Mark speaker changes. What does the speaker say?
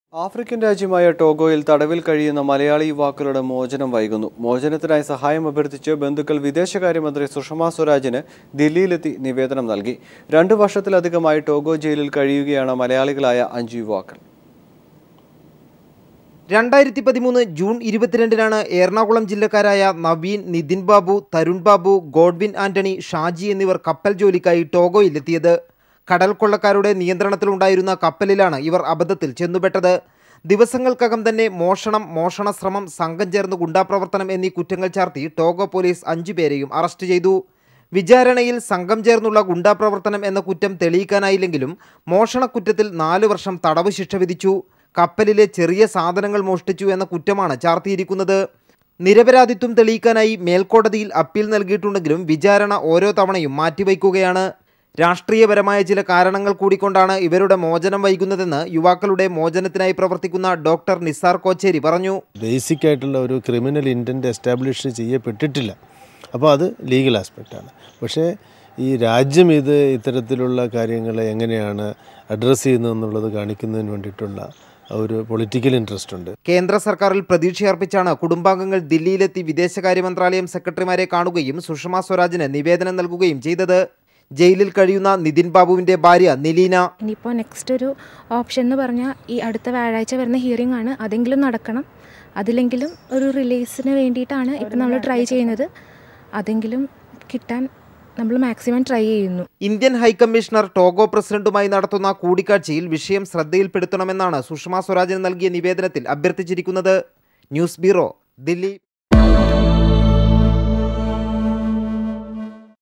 Speaker 1: African രാജ്യമായ ടോഗോയിൽ തടവിൽ കഴിയുന്ന മലയാളി യുവാക്കളുടെ മോചനം വൈകുന്നു മോചനത്തിനായി സഹായം അഭ്യർത്ഥിച്ച് ബന്ധുക്കൾ വിദേശകാര്യമന്ത്രി സുഷമ സ്വരാജിന് ദില്ലിയിലെത്തി നിവേദനം നൽകി രണ്ടു വർഷത്തിലധികമായി ടോഗോ ജയിലിൽ കഴിയുകയാണ് മലയാളികളായ അഞ്ചു യുവാക്കൾ
Speaker 2: രണ്ടായിരത്തി പതിമൂന്ന് ജൂൺ ഇരുപത്തിരണ്ടിനാണ് എറണാകുളം ജില്ലക്കാരായ നവീൻ നിതിൻ ബാബു തരുൺ ബാബു ഗോഡ്വിൻ ആന്റണി ഷാജി എന്നിവർ കപ്പൽ ജോലിക്കായി ടോഗോയിലെത്തിയത് കടൽ കൊള്ളക്കാരുടെ നിയന്ത്രണത്തിലുണ്ടായിരുന്ന കപ്പലിലാണ് ഇവർ അബദ്ധത്തിൽ ചെന്നുപെട്ടത് ദിവസങ്ങൾക്കകം തന്നെ മോഷണം മോഷണശ്രമം സംഘം ചേർന്ന് ഗുണ്ടാപ്രവർത്തനം എന്നീ കുറ്റങ്ങൾ ചാർത്തി ടോഗോ പോലീസ് അഞ്ചുപേരെയും അറസ്റ്റ് ചെയ്തു വിചാരണയിൽ സംഘം ചേർന്നുള്ള ഗുണ്ടാപ്രവർത്തനം എന്ന കുറ്റം തെളിയിക്കാനായില്ലെങ്കിലും മോഷണക്കുറ്റത്തിൽ നാലു വർഷം തടവ് ശിക്ഷ വിധിച്ചു കപ്പലിലെ ചെറിയ സാധനങ്ങൾ മോഷ്ടിച്ചു എന്ന കുറ്റമാണ് ചാർത്തിയിരിക്കുന്നത് നിരപരാധിത്വം തെളിയിക്കാനായി മേൽക്കോടതിയിൽ അപ്പീൽ നൽകിയിട്ടുണ്ടെങ്കിലും വിചാരണ ഓരോ തവണയും മാറ്റിവയ്ക്കുകയാണ് രാഷ്ട്രീയപരമായ ചില കാരണങ്ങൾ കൂടിക്കൊണ്ടാണ് ഇവരുടെ മോചനം വൈകുന്നതെന്ന് യുവാക്കളുടെ മോചനത്തിനായി പ്രവർത്തിക്കുന്ന ഡോക്ടർ നിസാർ കോച്ചേരി പറഞ്ഞു
Speaker 3: ബേസിക് ആയിട്ടുള്ള ഒരു ക്രിമിനൽ ഇൻറ്റൻറ്റ് എസ്റ്റാബ്ലിഷ് ചെയ്യപ്പെട്ടിട്ടില്ല അപ്പോൾ അത് ലീഗൽ ആസ്പെക്റ്റാണ് പക്ഷേ ഈ രാജ്യം ഇത് ഇത്തരത്തിലുള്ള കാര്യങ്ങളെ എങ്ങനെയാണ് അഡ്രസ്സ് ചെയ്യുന്നതെന്നുള്ളത് കാണിക്കുന്നതിന് വേണ്ടിയിട്ടുള്ള ഒരു പൊളിറ്റിക്കൽ ഇൻട്രസ്റ്റ് ഉണ്ട്
Speaker 2: കേന്ദ്ര സർക്കാരിൽ പ്രതീക്ഷയർപ്പിച്ചാണ് കുടുംബാംഗങ്ങൾ ദില്ലിയിലെത്തി വിദേശകാര്യ മന്ത്രാലയം സെക്രട്ടറിമാരെ കാണുകയും സുഷമ സ്വരാജിന് നിവേദനം നൽകുകയും ചെയ്തത് ജയിലിൽ കഴിയുന്ന നിതിൻ ബാബുവിന്റെ ഭാര്യ നിലീന
Speaker 4: ഇനിയിപ്പോൾ നെക്സ്റ്റ് ഒരു ഓപ്ഷൻ എന്ന് പറഞ്ഞാൽ ഈ അടുത്ത വ്യാഴാഴ്ച വരുന്ന ഹിയറിംഗ് ആണ് അതെങ്കിലും നടക്കണം അതിലെങ്കിലും ഒരു റിലീസിന് വേണ്ടിയിട്ടാണ് ഇപ്പം നമ്മൾ ട്രൈ ചെയ്യുന്നത് അതെങ്കിലും കിട്ടാൻ നമ്മൾ മാക്സിമം ട്രൈ ചെയ്യുന്നു
Speaker 2: ഇന്ത്യൻ ഹൈക്കമ്മീഷണർ ടോഗോ പ്രസിഡന്റുമായി നടത്തുന്ന കൂടിക്കാഴ്ചയിൽ വിഷയം ശ്രദ്ധയിൽപ്പെടുത്തണമെന്നാണ് സുഷമ സ്വരാജിന് നൽകിയ നിവേദനത്തിൽ അഭ്യർത്ഥിച്ചിരിക്കുന്നത് ന്യൂസ് ബ്യൂറോ ദില്ലി